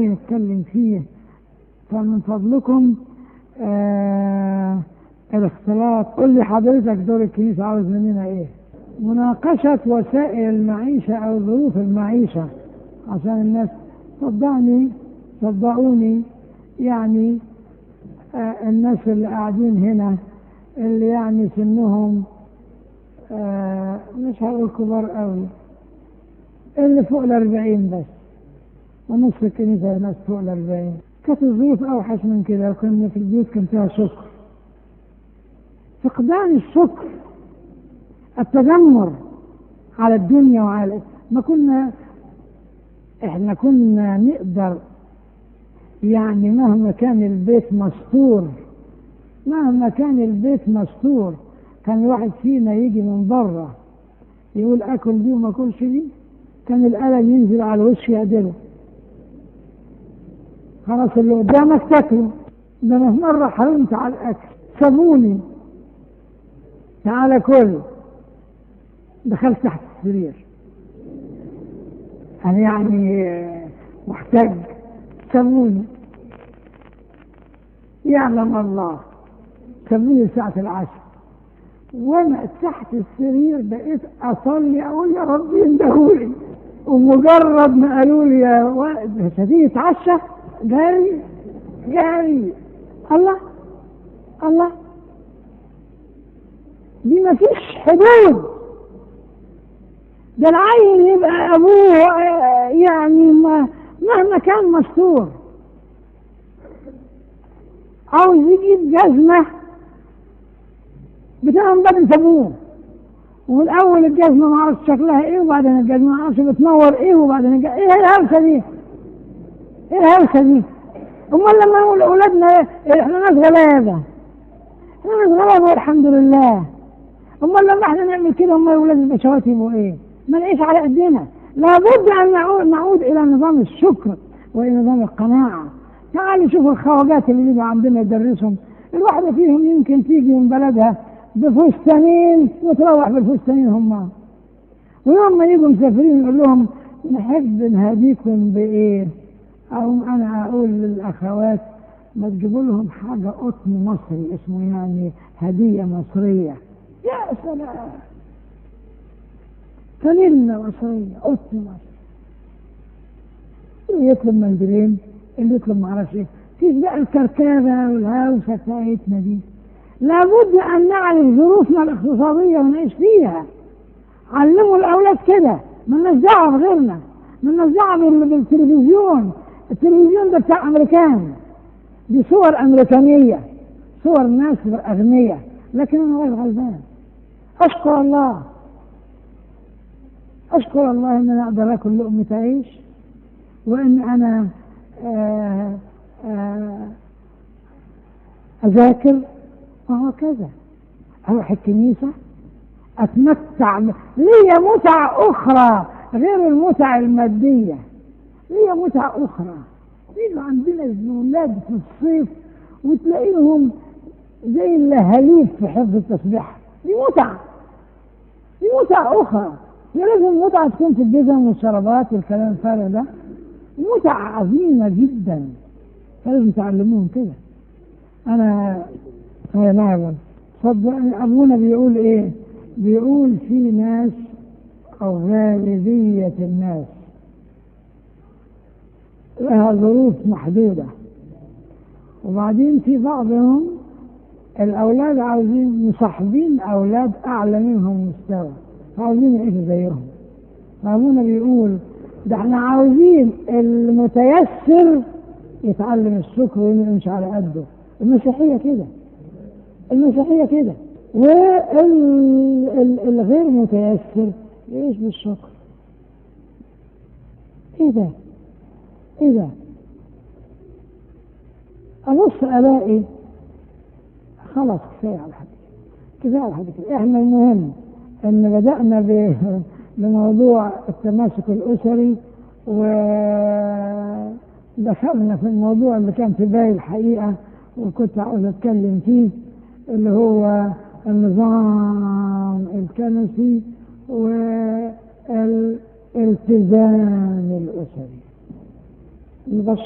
عايز اتكلم فيه فمن فضلكم آه الاختلاط قل لي حضرتك دور الكنيسة عاوز مننا ايه مناقشة وسائل المعيشة او ظروف المعيشة عشان الناس صدقني صدقوني يعني آه الناس اللي قاعدين هنا اللي يعني سنهم آه مش هقول كبار قوي اللي فوق الأربعين بس ونص الكنيسة ناس فوق الأربعين كانت الظروف أوحش من كده وكنا في البيوت كان فيها شكر فقدان الشكر التذمر على الدنيا وعلى ما كنا احنا كنا نقدر يعني مهما كان البيت مستور مهما كان البيت مستور كان الواحد فينا يجي من بره يقول اكل دي وما اكلش دي كان القلم ينزل على الوش يعدله خلاص اللي قدامك تاكله ده انا في مره حرمت على الاكل سابوني تعالى كل دخلت تحت السرير انا يعني محتاج سابوني يعلم الله سابوني ساعة العشاء وانا تحت السرير بقيت اصلي اقول يا رب يندهولي ومجرد ما قالوا لي يا واد مش هتيجي تتعشى جاري جاري الله الله دي مفيش حدود ده العيل يبقى ابوه يعني ما مهما كان مستور عاوز يجيب جزمه بتبقى من بدري سابوه والاول الجزمه ما اعرفش شكلها ايه وبعدين الجزمه ما اعرفش بتنور ايه وبعدين الجزمة ايه الهوسه دي؟ ايه الهوسه دي؟ امال لما نقول لاولادنا إيه؟ احنا ناس غلابه احنا ناس غلابه والحمد لله امال لما احنا نعمل كده امال اولاد البشوات يبقوا ايه؟ ما نعيش على قدنا لابد ان نعود, نعود الى نظام الشكر والى نظام القناعه تعالوا شوفوا الخواجات اللي بيبقوا عندنا يدرسهم الواحده فيهم يمكن تيجي من بلدها بفستانين وتروح بالفستانين هم ويوم ما يجوا مسافرين يقول لهم نحب نهديكم بايه؟ او انا اقول للاخوات ما تجيبوا لهم حاجه قطن مصري اسمه يعني هديه مصريه يا سلام فانيلا مصريه قطن مصري اللي يطلب منديلين اللي يطلب معرفش ايه فيش بقى الكركبه والهوسه بتاعتنا دي لابد ان نعرف ظروفنا الاقتصاديه ونعيش فيها علموا الاولاد كده مالناش دعوه بغيرنا مالناش دعوه بالتلفزيون التلفزيون ده بتاع امريكان دي صور امريكانيه صور ناس اغنياء لكن انا غير غلبان اشكر الله اشكر الله ان انا اقدر اكل لقمه عيش وان انا آآ آآ اذاكر وهكذا اروح الكنيسه اتمتع لي متع اخرى غير المتع الماديه لي متع اخرى يجوا عندنا الولاد في الصيف وتلاقيهم زي اللهاليب في حفظ التسبيح دي متعه دي متع اخرى لازم المتعه تكون في الجزم والشرابات والكلام الفارغ ده متعه عظيمه جدا فلازم تعلموهم كده انا اي نعم صدقني ابونا بيقول ايه بيقول في ناس او غالبية الناس لها ظروف محدودة وبعدين في بعضهم الأولاد عاوزين مصاحبين أولاد أعلى منهم مستوى عاوزين يعيشوا زيهم فأبونا بيقول ده احنا عاوزين المتيسر يتعلم الشكر ويمشي على قده المسيحية كده المسيحية كده والغير متيسر يعيش بالشكر ايه ده ايه ده ابص الاقي خلاص كفايه على حد كفايه على حد كده احنا المهم ان بدانا بموضوع التماسك الاسري ودخلنا في الموضوع اللي كان في بالي الحقيقه وكنت عاوز اتكلم فيه اللي هو النظام الكنسي والالتزام الاسري